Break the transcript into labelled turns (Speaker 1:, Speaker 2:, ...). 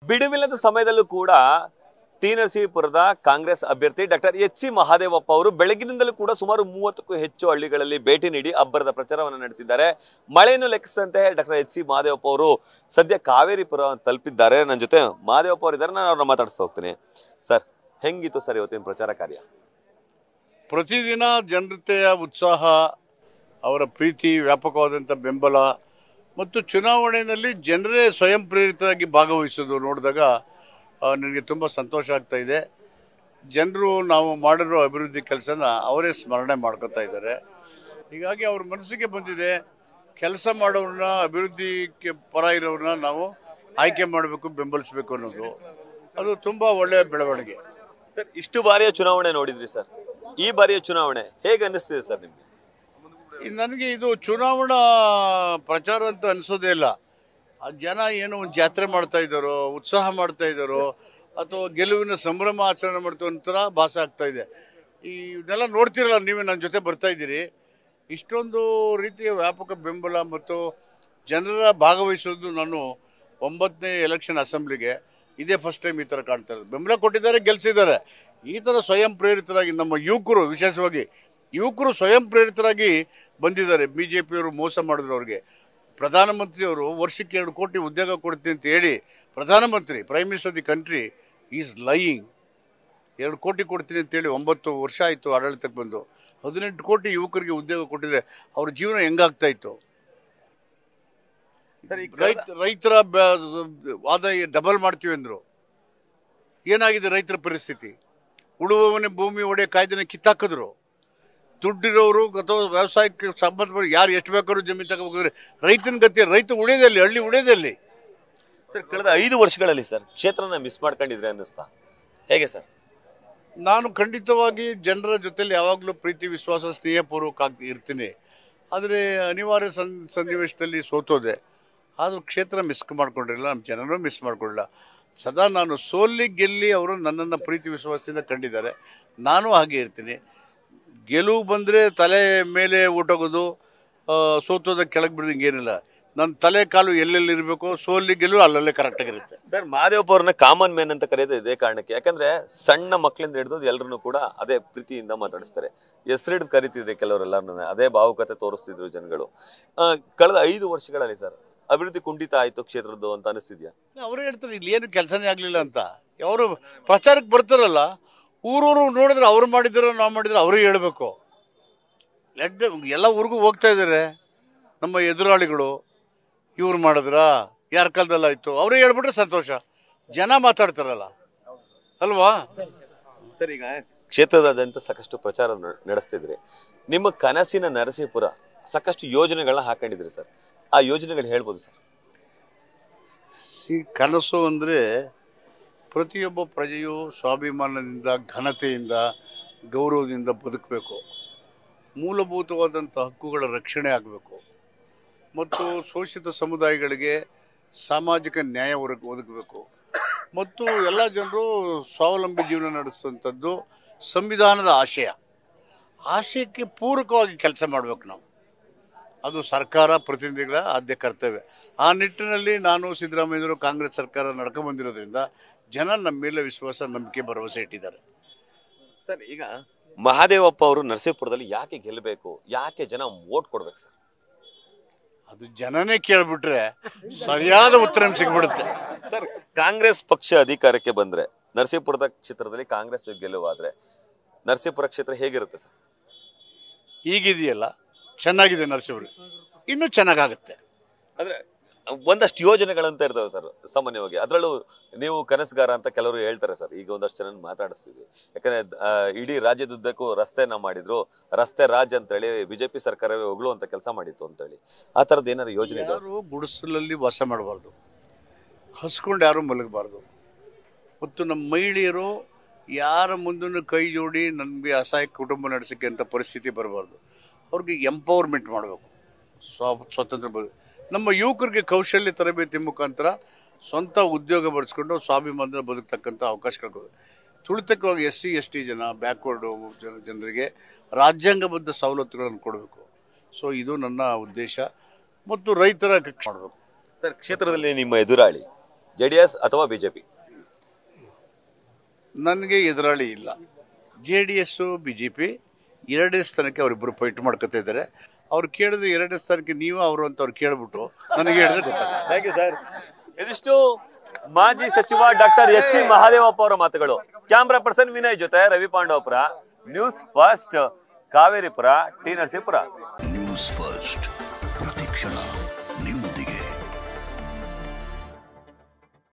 Speaker 1: ಬಿಡುವಿಲ್ಲದ ಸಮಯದಲ್ಲೂ ಕೂಡ ಟಿ ನರಸೀಪುರದ ಕಾಂಗ್ರೆಸ್ ಅಭ್ಯರ್ಥಿ ಡಾಕ್ಟರ್ ಎಚ್ ಸಿ ಮಹಾದೇವಪ್ಪ ಅವರು ಬೆಳಗಿನಿಂದಲೂ ಕೂಡ ಸುಮಾರು ಮೂವತ್ತಕ್ಕೂ ಹೆಚ್ಚು ಹಳ್ಳಿಗಳಲ್ಲಿ ಭೇಟಿ ನೀಡಿ ಅಬ್ಬರದ ಪ್ರಚಾರವನ್ನು ನಡೆಸಿದ್ದಾರೆ ಮಳೆಯನ್ನು ಲೆಕ್ಕಿಸದಂತೆ ಡಾಕ್ಟರ್ ಎಚ್ ಸಿ ಮಹಾದೇವಪ್ಪ ಅವರು ಸದ್ಯ ಕಾವೇರಿಪುರ ತಲುಪಿದ್ದಾರೆ ನನ್ನ ಜೊತೆ ಮಹಾದೇವಪ್ಪ ಅವರು ಇದ್ದಾರೆ ನಾನು ಅವ್ರನ್ನ ಮಾತಾಡಿಸ್ತಾ ಹೋಗ್ತೀನಿ ಸರ್ ಹೆಂಗಿತ್ತು ಸರ್ ಇವತ್ತಿನ ಪ್ರಚಾರ ಕಾರ್ಯ
Speaker 2: ಪ್ರತಿದಿನ ಜನತೆಯ ಉತ್ಸಾಹ ಅವರ ಪ್ರೀತಿ ವ್ಯಾಪಕವಾದಂಥ ಬೆಂಬಲ ಮತ್ತು ಚುನಾವಣೆಯಲ್ಲಿ ಜನರೇ ಸ್ವಯಂ ಪ್ರೇರಿತರಾಗಿ ಭಾಗವಹಿಸೋದು ನೋಡಿದಾಗ ಆ, ನನಗೆ ತುಂಬ ಸಂತೋಷ ಆಗ್ತಾ ಇದೆ ಜನರು ನಾವು ಮಾಡಿರೋ ಅಭಿವೃದ್ಧಿ ಕೆಲಸನ ಅವರೇ ಸ್ಮರಣೆ ಮಾಡ್ಕೊತಾ ಇದ್ದಾರೆ ಹೀಗಾಗಿ ಅವ್ರ ಮನಸ್ಸಿಗೆ ಬಂದಿದೆ ಕೆಲಸ ಮಾಡೋರನ್ನ ಅಭಿವೃದ್ಧಿಗೆ ಪರ ಇರೋರನ್ನ ನಾವು ಆಯ್ಕೆ ಮಾಡಬೇಕು ಬೆಂಬಲಿಸಬೇಕು ಅನ್ನೋದು ಅದು ತುಂಬ ಒಳ್ಳೆಯ ಬೆಳವಣಿಗೆ
Speaker 1: ಸರ್ ಇಷ್ಟು ಬಾರಿಯ ಚುನಾವಣೆ ನೋಡಿದ್ರಿ ಸರ್ ಈ ಬಾರಿಯ ಚುನಾವಣೆ ಹೇಗೆ ಅನ್ನಿಸ್ತಿದೆ ಸರ್ ನಿಮ್ಗೆ
Speaker 2: ಇದು ನನಗೆ ಇದು ಚುನಾವಣಾ ಪ್ರಚಾರ ಅಂತ ಅನಿಸೋದೇ ಇಲ್ಲ ಆ ಜನ ಏನೋ ಒಂದು ಜಾತ್ರೆ ಮಾಡ್ತಾ ಇದ್ದಾರೋ ಉತ್ಸಾಹ ಮಾಡ್ತಾ ಇದ್ದಾರೋ ಅಥವಾ ಗೆಲುವಿನ ಸಂಭ್ರಮ ಆಚರಣೆ ಮಾಡ್ತಾ ಒಂಥರ ಭಾಸ ಆಗ್ತಾ ಇದೆ ಈ ಇದನ್ನೆಲ್ಲ ನೋಡ್ತಿರಲ್ಲ ನೀವೇ ನನ್ನ ಜೊತೆ ಬರ್ತಾ ಇದ್ದೀರಿ ಇಷ್ಟೊಂದು ರೀತಿಯ ವ್ಯಾಪಕ ಬೆಂಬಲ ಮತ್ತು ಜನರ ಭಾಗವಹಿಸೋದು ನಾನು ಒಂಬತ್ತನೇ ಎಲೆಕ್ಷನ್ ಅಸೆಂಬ್ಲಿಗೆ ಇದೇ ಫಸ್ಟ್ ಟೈಮ್ ಈ ಥರ ಕಾಣ್ತಾ ಇರೋದು ಬೆಂಬಲ ಕೊಟ್ಟಿದ್ದಾರೆ ಗೆಲ್ಸಿದ್ದಾರೆ ಈ ಥರ ಸ್ವಯಂ ಪ್ರೇರಿತರಾಗಿ ನಮ್ಮ ಯುವಕರು ವಿಶೇಷವಾಗಿ ಯುವಕರು ಸ್ವಯಂ ಪ್ರೇರಿತರಾಗಿ ಬಂದಿದ್ದಾರೆ ಬಿ ಜೆ ಪಿಯವರು ಮೋಸ ಮಾಡಿದ್ರು ಅವ್ರಿಗೆ ಪ್ರಧಾನಮಂತ್ರಿಯವರು ವರ್ಷಕ್ಕೆ ಎರಡು ಕೋಟಿ ಉದ್ಯೋಗ ಕೊಡ್ತೀನಿ ಅಂತ ಹೇಳಿ ಪ್ರಧಾನಮಂತ್ರಿ prime minister the country is lying ಎರಡು ಕೋಟಿ ಕೊಡ್ತೀನಿ ಅಂತೇಳಿ ಒಂಬತ್ತು ವರ್ಷ ಆಯಿತು ಆಡಳಿತಕ್ಕೆ ಬಂದು ಹದಿನೆಂಟು ಕೋಟಿ ಯುವಕರಿಗೆ ಉದ್ಯೋಗ ಕೊಟ್ಟಿದ್ರೆ ಅವ್ರ ಜೀವನ ಹೆಂಗಾಗ್ತಾ ಇತ್ತು
Speaker 1: ಸರ್ ಈ
Speaker 2: ರೈತ ರೈತರ ಬ- ಆದಾಯ ಡಬಲ್ ಮಾಡ್ತೀವಿ ಅಂದ್ರು ಏನಾಗಿದೆ ರೈತರ ಪರಿಸ್ಥಿತಿ ಉಳುವವನೇ ಭೂಮಿ ಒಡೆಯ ಕಾಯ್ದೆನ ಕಿತ್ತಾಕಿದ್ರು ದುಡ್ಡಿರೋರು ಅಥವಾ ವ್ಯವಸಾಯಕ್ಕೆ ಸಂಬಂಧಪಟ್ಟ ಯಾರು ಎಷ್ಟು ಬೇಕಾದ್ರೂ ಜಮೀನು ತಗೋಬೇಕಾದ್ರೆ ರೈತನ ಗತಿ ರೈತ ಉಳಿಯೋದಲ್ಲಿ ಹಳ್ಳಿ ಉಳಿಯೋದಲ್ಲಿ
Speaker 1: ಸರ್ ಕಳೆದ ಐದು ವರ್ಷಗಳಲ್ಲಿ ಸರ್ ಕ್ಷೇತ್ರನ ಮಿಸ್ ಮಾಡ್ಕೊಂಡಿದ್ರೆ ಅನ್ನಿಸ್ತಾ ಹೇಗೆ ಸರ್
Speaker 2: ನಾನು ಖಂಡಿತವಾಗಿ ಜನರ ಜೊತೆಲಿ ಯಾವಾಗಲೂ ಪ್ರೀತಿ ವಿಶ್ವಾಸ ಸ್ನೇಹಪೂರ್ವಕ ಆಗಿ ಇರ್ತೀನಿ ಆದರೆ ಅನಿವಾರ್ಯ ಸನ್ ಸನ್ನಿವೇಶದಲ್ಲಿ ಸೋತೋದೆ ಆದರೂ ಕ್ಷೇತ್ರ ಮಿಸ್ ಮಾಡ್ಕೊಂಡಿರಲಿಲ್ಲ ನಮ್ಮ ಜನನೂ ಮಿಸ್ ಮಾಡ್ಕೊಳ್ಳಿಲ್ಲ ಸದಾ ನಾನು ಸೋಲ್ಲಿ ಗೆಲ್ಲಿ ಅವರು ನನ್ನನ್ನು ಪ್ರೀತಿ ವಿಶ್ವಾಸದಿಂದ ಕಂಡಿದ್ದಾರೆ ನಾನು ಹಾಗೆ ಇರ್ತೀನಿ ಗೆಲುವು ಬಂದರೆ ತಲೆ ಮೇಲೆ ಊಟೋಗೋದು ಸೋತೋದ ಕೆಳಗೆ ಬಿಡೋದು ಏನಿಲ್ಲ ನನ್ನ ತಲೆ ಕಾಲು ಎಲ್ಲೆಲ್ಲಿ ಇರಬೇಕು ಸೋಲ್ಲಿ ಗೆಲುವು ಅಲ್ಲಲ್ಲೇ ಕರೆಕ್ಟಾಗಿರುತ್ತೆ
Speaker 1: ಸರ್ ಮಹಾದೇವಪ್ಪ ಅವ್ರನ್ನ ಕಾಮನ್ ಮ್ಯಾನ್ ಅಂತ ಕರೆಯೋದು ಇದೇ ಕಾರಣಕ್ಕೆ ಯಾಕಂದ್ರೆ ಸಣ್ಣ ಮಕ್ಕಳಿಂದ ಹಿಡಿದು ಎಲ್ಲರನ್ನು ಕೂಡ ಅದೇ ಪ್ರೀತಿಯಿಂದ ಮಾತಾಡಿಸ್ತಾರೆ ಹೆಸರಿಡ್ದು ಕರಿತಿದ್ರೆ ಕೆಲವರೆಲ್ಲರನ್ನು ಅದೇ ಭಾವುಕತೆ ತೋರಿಸ್ತಿದ್ರು ಜನಗಳು ಆ, ಕಳೆದ ಐದು ವರ್ಷಗಳಲ್ಲಿ ಸರ್ ಅಭಿವೃದ್ಧಿ ಕುಂಠಿತ ಆಯ್ತು ಕ್ಷೇತ್ರದ್ದು ಅಂತ ಅನಿಸ್ತಿದ್ಯಾ
Speaker 2: ಅವರು ಹೇಳ್ತಾರೆ ಇಲ್ಲಿ ಏನು ಕೆಲಸನೇ ಆಗಲಿಲ್ಲ ಅಂತ ಅವರು ಪ್ರಚಾರಕ್ಕೆ ಬರ್ತಾರಲ್ಲ ಊರೂರು ನೋಡಿದ್ರೆ ಅವ್ರು ಮಾಡಿದ್ರು ನಾವು ಮಾಡಿದ್ರೆ ಅವ್ರಿಗೆ ಹೇಳ್ಬೇಕು ಲೆಡ್ ಎಲ್ಲ ಊರಿಗೂ ಹೋಗ್ತಾ ಇದ್ದಾರೆ ನಮ್ಮ ಎದುರಾಳಿಗಳು ಇವ್ರು ಮಾಡಿದ್ರಾ ಯಾರ ಕಾಲದಲ್ಲಾಯ್ತು ಅವ್ರಿಗೆ ಹೇಳ್ಬಿಟ್ರೆ ಸಂತೋಷ ಜನ ಮಾತಾಡ್ತಾರಲ್ಲ ಅಲ್ವಾ
Speaker 1: ಸರ್ ಈಗ ಕ್ಷೇತ್ರದಾದ್ಯಂತ ಸಾಕಷ್ಟು ಪ್ರಚಾರ ನ- ನಡೆಸ್ತಿದ್ರಿ ನಿಮ್ಮ ಕನಸಿನ ನರಸೀಪುರ ಸಾಕಷ್ಟು ಯೋಜನೆಗಳನ್ನ ಹಾಕೊಂಡಿದ್ರಿ ಸರ್ ಆ ಯೋಜನೆಗಳು ಹೇಳ್ಬೋದು ಸರ್
Speaker 2: ಸಿ ಕನಸು ಅಂದರೆ ಪ್ರತಿಯೊಬ್ಬ ಪ್ರಜೆಯು ಸ್ವಾಭಿಮಾನದಿಂದ ಘನತೆಯಿಂದ ಗೌರವದಿಂದ ಬದುಕಬೇಕು ಮೂಲಭೂತವಾದಂಥ ಹಕ್ಕುಗಳ ರಕ್ಷಣೆ ಆಗಬೇಕು ಮತ್ತು ಶೋಷಿತ ಸಮುದಾಯಗಳಿಗೆ ಸಾಮಾಜಿಕ ನ್ಯಾಯ ಒದಗ ಒದಗಬೇಕು ಮತ್ತು ಎಲ್ಲ ಜನರು ಸ್ವಾವಲಂಬಿ ಜೀವನ ನಡೆಸುವಂಥದ್ದು ಸಂವಿಧಾನದ ಆಶಯ ಆಶಯಕ್ಕೆ ಪೂರಕವಾಗಿ ಕೆಲಸ ಮಾಡಬೇಕು ನಾವು ಅದು ಸರ್ಕಾರ ಪ್ರತಿನಿಧಿಗಳ ಆದ್ಯ ಕರ್ತವ್ಯ ಆ ನಿಟ್ಟಿನಲ್ಲಿ ನಾನು ಸಿದ್ದರಾಮಯ್ಯವರು ಕಾಂಗ್ರೆಸ್ ಸರ್ಕಾರ ನಡ್ಕೊಂಡ್ಬಂದಿರೋದ್ರಿಂದ ಜನ ನಮ್ಮ ಮೇಲೆ ವಿಶ್ವಾಸ ನಂಬಿಕೆ ಭರವಸೆ ಇಟ್ಟಿದ್ದಾರೆ
Speaker 1: ಸರ್ ಈಗ ಮಹಾದೇವಪ್ಪ ಅವರು ನರಸೀಪುರದಲ್ಲಿ ಯಾಕೆ ಗೆಲ್ಲಬೇಕು ಯಾಕೆ ಜನ ವೋಟ್ ಕೊಡ್ಬೇಕು ಸರ್
Speaker 2: ಅದು ಜನನೇ ಕೇಳ್ಬಿಟ್ರೆ ಸರಿಯಾದ ಉತ್ತರ ನಮ್ಗೆ ಸಿಗ್ಬಿಡುತ್ತೆ
Speaker 1: ಸರ್ ಕಾಂಗ್ರೆಸ್ ಪಕ್ಷ ಅಧಿಕಾರಕ್ಕೆ ಬಂದ್ರೆ ನರಸೀಪುರದ ಕ್ಷೇತ್ರದಲ್ಲಿ ಕಾಂಗ್ರೆಸ್ ಗೆಲುವಾದ್ರೆ ನರಸೀಪುರ ಕ್ಷೇತ್ರ ಹೇಗಿರುತ್ತೆ ಸರ್
Speaker 2: ಈಗಿದೆಯಲ್ಲ ಚೆನ್ನಾಗಿದೆ ನರಸಿಂಹರು ಇನ್ನೂ ಚೆನ್ನಾಗಾಗುತ್ತೆ
Speaker 1: ಅಂದ್ರೆ ಒಂದಷ್ಟು ಯೋಜನೆಗಳಂತ ಇರ್ತವೆ ಸರ್ ಸಾಮಾನ್ಯವಾಗಿ ಅದರಲ್ಲೂ ನೀವು ಕನಸುಗಾರ ಅಂತ ಕೆಲವರು ಹೇಳ್ತಾರೆ ಸರ್ ಈಗ ಒಂದಷ್ಟು ಜನ ಮಾತಾಡಿಸ್ತೀವಿ ಯಾಕಂದ್ರೆ ಆ, ಇಡೀ ರಾಜ್ಯದುದ್ದಕ್ಕೂ ರಸ್ತೆನ ಮಾಡಿದ್ರು ರಸ್ತೆ ರಾಜ್ ಅಂತೇಳಿ ಬಿಜೆಪಿ ಸರ್ಕಾರವೇ ಹೊಗಳುವಂತ ಕೆಲಸ ಮಾಡಿತ್ತು ಅಂತೇಳಿ ಆ ತರದ್ ಏನಾದ್ರು ಯೋಜನೆ ಇದೆ
Speaker 2: ಯಾರು ಗುಡಿಸಲಲ್ಲಿ ವಾಸ ಮಾಡಬಾರ್ದು ಹಸ್ಕೊಂಡು ಯಾರು ಮಲಗಬಾರ್ದು ಮತ್ತು ನಮ್ಮ ಮಹಿಳೆಯರು ಯಾರ ಮುಂದೂ ಕೈ ಜೋಡಿ ನಮಗೆ ಅಸಹಾಯ ಕುಟುಂಬ ನಡೆಸೋಕ್ಕೆ ಅಂತ ಪರಿಸ್ಥಿತಿ ಬರಬಾರ್ದು ಅವ್ರಿಗೆ ಎಂಪವರ್ಮೆಂಟ್ ಮಾಡಬೇಕು ಸ್ವ ಸ್ವತಂತ್ರ ಬದು ನಮ್ಮ ಯುವಕರಿಗೆ ಕೌಶಲ್ಯ ತರಬೇತಿ ಮುಖಾಂತರ ಸ್ವಂತ ಉದ್ಯೋಗ ಪಡಿಸ್ಕೊಂಡು ಸ್ವಾಭಿಮಾನದ ಬದುಕ್ತಕ್ಕಂಥ ಅವಕಾಶಗಳು ತುಳಿತಕ್ಕವಾಗಿ ಎಸ್ ಸಿ ಎಸ್ ಟಿ ಜನ ಬ್ಯಾಕ್ವರ್ಡು ಜನ ಜನರಿಗೆ ರಾಜ್ಯಾಂಗಬದ್ಧ ಸವಲತ್ತುಗಳನ್ನು ಕೊಡಬೇಕು ಸೊ ಇದು ನನ್ನ ಉದ್ದೇಶ ಮತ್ತು ರೈತರ ಕಕ್ಷ ಮಾಡಬೇಕು
Speaker 1: ಸರ್ ಕ್ಷೇತ್ರದಲ್ಲಿ ನಿಮ್ಮ ಎದುರಾಳಿ ಜೆಡಿಎಸ್ ಅಥವಾ ಬಿಜೆಪಿ
Speaker 2: ನನಗೆ ಎದುರಾಳಿ ಇಲ್ಲ J D S B J P ಎರಡನೇ ಸ್ಥಾನಕ್ಕೆ ಅವರಿಬ್ಬರು ಫೈಟ್ ಮಾಡ್ಕೊತಾ ಇದ್ದಾರೆ ಅವ್ರು ಕೇಳಿದ್ರೆ ಎರಡನೇ ಸ್ಥಾನಕ್ಕೆ ನೀವು ಅವರು ಅಂತ ಅವ್ರು ಕೇಳ್ಬಿಟ್ಟು ನನಗೆ ಹೇಳಿದ್ರೆ ಗೊತ್ತಾಗುತ್ತೆ
Speaker 1: ಇದಿಷ್ಟು ಮಾಜಿ ಸಚಿವ ಡಾಕ್ಟರ್ ಎಚ್ ಸಿ ಮಹಾದೇವಪ್ಪ ಅವರ ಮಾತುಗಳು ಕ್ಯಾಮ್ರಾ ಪರ್ಸನ್ ವಿನಯ್ ಜೊತೆ Ravi Pandavapura news first Kaveripura T Narasipura
Speaker 3: news first ಪ್ರತಿಕ್ಷಣ